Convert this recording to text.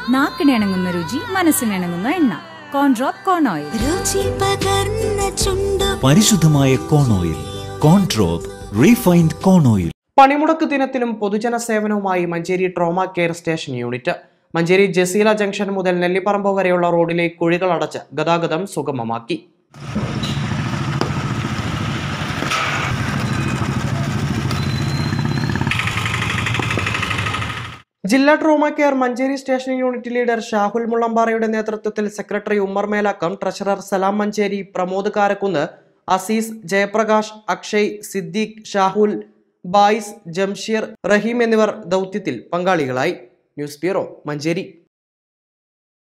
നാക്കിനിണങ്ങുന്ന രുചി മനസ്സിനിണങ്ങുന്ന എണ്ണ കോൺഡ്രോപ്പ് കോൺ ഓയിൽ രുചി പകർന്ന ചുണ്ടു പരിശുദ്ധമായ കോൺ ഓയിൽ കോൺട്രോപ്പ് റീഫൈൻഡ് കോൺ ഓയിൽ പണിമുടക്ക് ദിനത്തിലും പൊതുജന സേവനവുമായി Manjeri trauma care station unit Manjeri Jaseela junction മുതൽ നെല്ലിപ്പറമ്പ് വരെയുള്ള റോഡിലെ കുഴികൾ അടച്ച് ഗതാഗതം സുഗമമാക്കി ജില്ലാ trauma care Manjeri station unit leader Shahul മുള്ളമ്പാറയുടെ നേതൃത്വത്തിൽ സെക്രട്ടറി ഉമ്മർ മേലാക്കം ട്രഷറർ സലാം മഞ്ചേരി പ്രമോദ് കാരക്കുന്ന് അസീസ് ജയപ്രകാശ് അക്ഷയ് സിദ്ദീഖ് ഷാഹുൽ ബായിസ് ജംഷീർ റഹീം എന്നിവർ ദൗത്യത്തിൽ പങ്കാളികളായി ന്യൂസ് ബ്യൂറോ മഞ്ചേരി